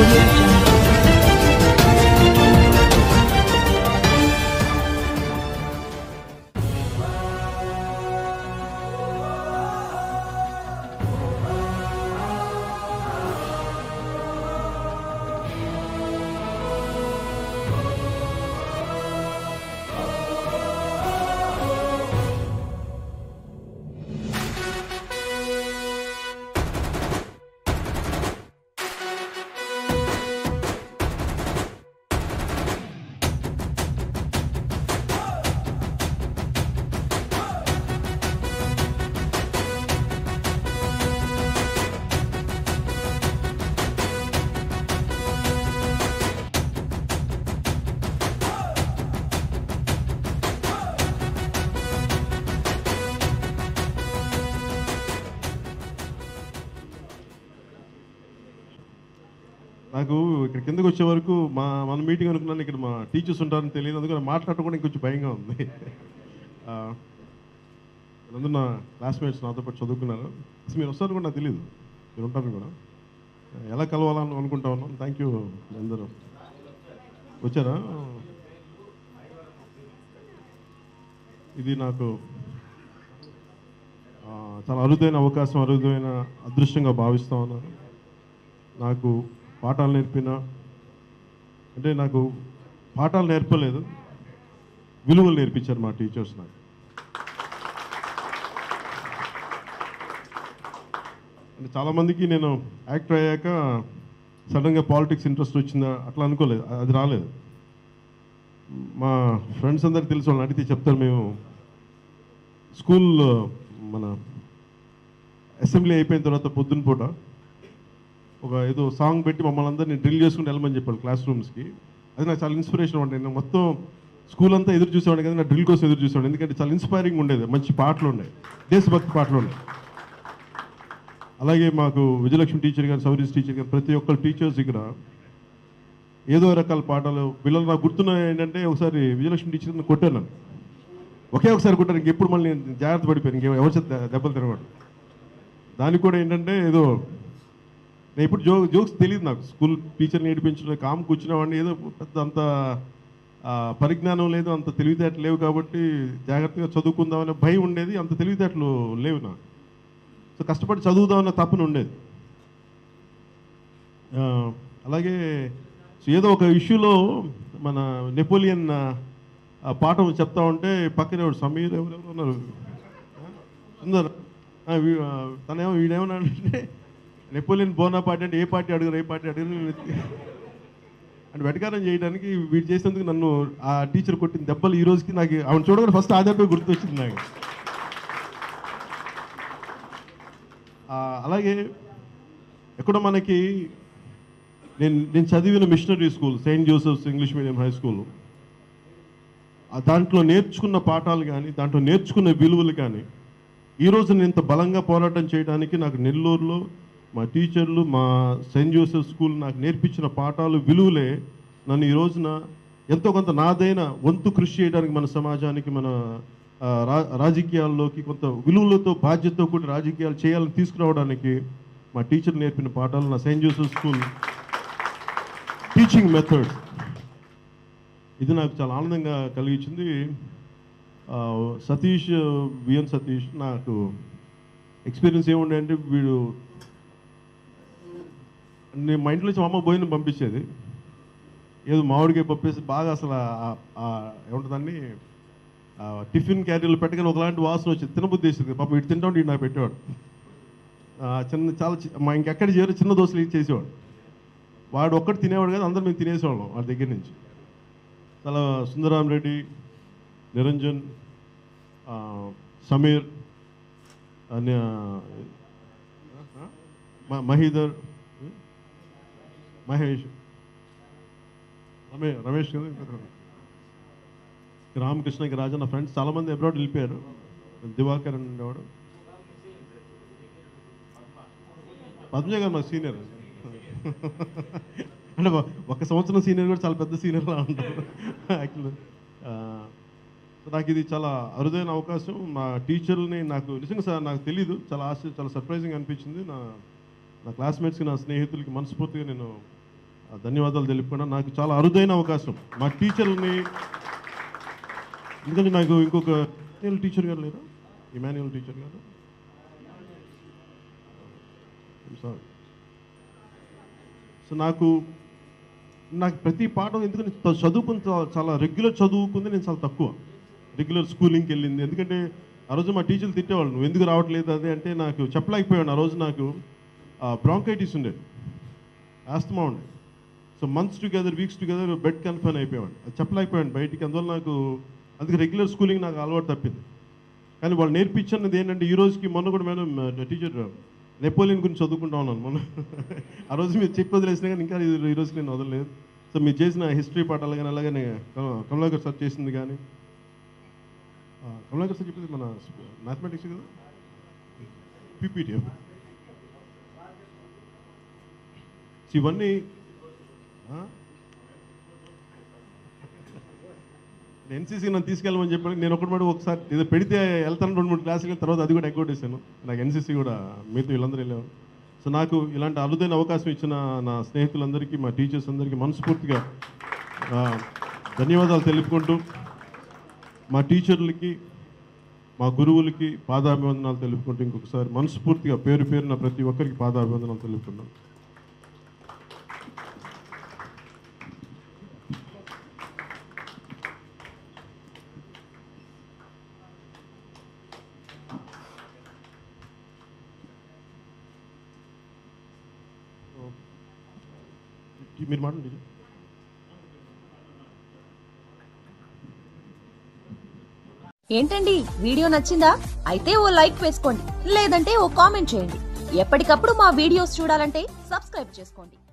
audio jungle. నాకు ఇక్కడ కిందకు వచ్చే వరకు మా మన మీటింగ్ అనుకున్నాను ఇక్కడ మా టీచర్స్ ఉంటారని తెలియదు అందుకని మాట్లాడటం కూడా ఇంకొంచెం భయంగా ఉంది ఆ, వీళ్ళందరూ నా క్లాస్మేట్స్ నాతో పాటు చదువుకున్నారు అసలు మీరు వస్తారు కూడా నాకు తెలియదు మీరు ఉంటారు కూడా ఎలా కలవాలని అనుకుంటా ఉన్నాను థ్యాంక్ యూ అందరూ వచ్చారా ఇది నాకు ఆ, చాలా అరుదైన అవకాశం అరుదైన అదృష్టంగా భావిస్తా ఉన్నాను నాకు పాఠాలు నేర్పిన అంటే నాకు పాఠాలు నేర్పలేదు విలువలు నేర్పించారు మా టీచర్స్ నాకు అంటే చాలామందికి నేను యాక్టర్ అయ్యాక సడన్గా పాలిటిక్స్ ఇంట్రెస్ట్ వచ్చిందా అట్లా అనుకోలేదు అది రాలేదు మా ఫ్రెండ్స్ అందరికి తెలిసి వాళ్ళని అడిగితే చెప్తారు మేము స్కూల్ మన అసెంబ్లీ అయిపోయిన తర్వాత పొద్దున పూట ఒక ఏదో సాంగ్ పెట్టి మమ్మల్ని అందరినీ డ్రిల్ చేసుకుని వెళ్ళమని చెప్పారు క్లాస్ రూమ్స్కి అది నాకు చాలా ఇన్స్పిరేషన్ ఉండే నేను మొత్తం స్కూల్ అంతా ఎదురు చూసేవాడిని కదా నా డ్రిల్ కోసం ఎదురు చూసేవాడు ఎందుకంటే చాలా ఇన్స్పైరింగ్ ఉండేది మంచి పాటలు ఉన్నాయి దేశభక్తి పాటలు ఉన్నాయి అలాగే మాకు విజయలక్ష్మి టీచర్ గారు సౌరీస్ టీచర్ గారు ప్రతి ఒక్కరు టీచర్స్ ఇక్కడ ఏదో రకాల పాటలు పిల్లలు నాకు గుర్తున్న ఏంటంటే ఒకసారి విజయలక్ష్మి టీచర్ నన్ను కొట్టాను నన్ను. ఒకే ఒకసారి కొట్టాను ఇంకెప్పుడు మళ్ళీ నేను జాగ్రత్త పడిపోయాను ఇంకే ఎవరి చేత దెబ్బలు తినకూడదు దానికి కూడా ఏంటంటే ఏదో నేను ఇప్పుడు జో జోక్స్ తెలియదు నాకు స్కూల్ టీచర్ నేర్పించడం కామ్ కూర్చునేవాడిని ఏదో పెద్ద అంత ఆ, పరిజ్ఞానం లేదు అంత తెలివితేటలు లేవు కాబట్టి జాగ్రత్తగా చదువుకుందామనే భయం ఉండేది అంత తెలివితేటలు లేవు నాకు సో కష్టపడి చదువుదామన్న తపన ఉండేది ఆ, అలాగే సో ఏదో ఒక ఇష్యూలో మన నెపోలియన్ ఆ, ఆ పాఠం చెప్తా ఉంటే పక్కనే వాడు సమీర్ ఎవరెవరు ఉన్నారు సుందర్ ఆ, వీ- ఆ, తనేమో వీడేమన్నాడంటే నెపోలియన్ బోనా పార్టీ అంటే ఏ పార్టీ అడుగురు ఏ పార్టీ అడుగురు అంటే వెటకారం చేయడానికి వీడు చేసినందుకు నన్ను ఆ టీచర్ కొట్టిన దెబ్బలు ఈ రోజుకి నాకు ఆవిడ చూడగానే ఫస్ట్ ఆ దెబ్బ గుర్తొచ్చింది నాకు ఆ, అలాగే ఎక్కడ మనకి నేను నేను చదివిన missionary school saint Joseph's English medium high school ఆ దాంట్లో నేర్చుకున్న పాఠాలు కానీ దాంట్లో నేర్చుకున్న విలువలు కానీ ఈరోజు నేను ఇంత బలంగా పోరాటం చేయడానికి నాకు నెల్లూరులో మా టీచర్లు మా సెయింట్ జోసెఫ్ స్కూల్ నాకు నేర్పించిన పాఠాలు విలువలే నన్ను ఈ రోజున ఎంతో కొంత నాదైన వంతు కృషి చేయడానికి మన సమాజానికి మన ఆ, రా రాజకీయాల్లోకి కొంత విలువలతో బాధ్యతతో కూడిన రాజకీయాలు చేయాలని తీసుకురావడానికి మా టీచర్ నేర్పిన పాఠాలు నా saint Joseph school teaching method ఇది నాకు చాలా ఆనందంగా కలిగించింది ఆ, సతీష్ విఎన్ సతీష్ నాకు ఎక్స్పీరియన్స్ ఏముండే అంటే వీడు నేను మా ఇంట్లో నుంచి మా అమ్మ భోజనం పంపించేది ఏదో మామిడికాయ పప్పేసి బాగా అసలు ఆ- ఆ ఏముంటుందండి ఆ టిఫిన్ క్యారీలు పెట్టగానే ఒకలాంటి వాసన వచ్చేది తినబుద్ధి వేసింది పాపం ఇటు తింటా ఉంటే ఇటు నాకు పెట్టేవాడు ఆ, చిన్న చాలా చి- మా ఇంకెక్కడ చేరు చిన్న దోశలు చేసేవాడు వాడు ఒక్కటి తినేవాడు కదా అందరం మేము తినేసేవాళ్ళం వాడి దగ్గర నుంచి చాలా సుందరాం రెడ్డి నిరంజన్ ఆ, సమీర్ అనే మ- మహీధర్ మహేష్ రమే రమేష్ కదా ఇంకొకరు. రామకృష్ణ రాజా నా ఫ్రెండ్స్ చాలామంది అబ్రాడ్ వెళ్ళిపోయారు దివాకర్ అని ఉండేవాడు పద్మజ గారు మా సీనియర్ అంటే ఒక- ఒక సంవత్సరం సీనియర్ కూడా చాలా పెద్ద సీనియర్లా ఉంటారు యాక్చువల్లీ నాకు ఇది చాలా అరుదైన అవకాశం మా టీచర్ని నాకు నిజంగా సార్ నాకు తెలీదు చాలా ఆశ చాలా సర్ప్రైజింగ్ అనిపించింది నా నా క్లాస్మేట్స్కి నా స్నేహితులకి మనస్ఫూర్తిగా నేను ఆ, ధన్యవాదాలు తెలుపుకున్నా నాకు చాలా అరుదైన అవకాశం మా టీచర్ని ఎందుకంటే నాకు ఇంకొక ఇమాన్యుయల్ టీచర్ గారు లేరా ఇమాన్యుయల్ టీచర్ గారు సారీ సో నాకు నాకు ప్రతి పాఠం ఎందుకంటే చ- చదువుకుని చా- చాలా రెగ్యులర్ చదువుకుంది నేను చాలా తక్కువ రెగ్యులర్ స్కూలింగ్కి వెళ్ళింది ఎందుకంటే ఆ రోజు మా టీచర్లు తిట్టేవాళ్ళు నువ్వు ఎందుకు రావట్లేదు అది అంటే నాకు చెప్పలేకపోయాను ఆ రోజు నాకు బ్రాంకైటిస్ ఉండేది ఆస్తమా ఉండే so months together weeks together bed confirm అయిపోయాడు అది చెప్పలేకపోయాను బయటికి అందువల్ల నాకు అందుకే రెగ్యులర్ స్కూలింగ్ నాకు అలవాటు తప్పింది కానీ వాళ్ళు నేర్పించినది ఏంటంటే ఈ రోజుకి మొన్న కూడా మేడం టీచర్ నెపోలియన్ గురించి చదువుకుంటా ఉన్నాను మొన్న ఆ రోజు మీరు చెప్పి వదిలేసిన కానీ ఇంకా ఈ- ఈ రోజుకి నేను వదలలేదు సో మీరు చేసిన హిస్టరీ పాఠాలు కానీ అలాగే కమలాకర్ సార్ చేసింది కానీ ఆ, కమలాకర్ సార్ చెప్పింది మన మ్యాథమెటిక్స్ కదా పీపీటీ ఇవన్నీ ఆ? ఎన్సీసీ నన్ను తీసుకెళ్ళమని చెప్పాను నేను ఒకటి మాట ఒకసారి ఏదో పెడితే వెళ్తాను రెండు మూడు క్లాసులు వెళ్ళిన తర్వాత అది కూడా ఎగ్గొట్టేసాను నాకు ఎన్సీసీ కూడా మీతో వీళ్ళందరూ వెళ్ళారు సో నాకు ఇలాంటి అరుదైన అవకాశం ఇచ్చిన నా స్నేహితులందరికీ మా టీచర్స్ అందరికీ మనస్ఫూర్తిగా ఆ, ధన్యవాదాలు తెలుపుకుంటూ మా టీచర్లకి మా గురువులకి పాదాభివందనాలు తెలుపుకుంటూ ఇంకొకసారి మనస్ఫూర్తిగా పేరు పేరున ప్రతి ఒక్కరికి పాదాభివందనాలు తెలుపుకున్నాను మీరు మాట్లాడండి ఏంటండి వీడియో నచ్చిందా అయితే ఓ లైక్ వేసుకోండి లేదంటే ఓ కామెంట్ చేయండి ఎప్పటికప్పుడు మా వీడియోస్ చూడాలంటే సబ్స్క్రైబ్ చేసుకోండి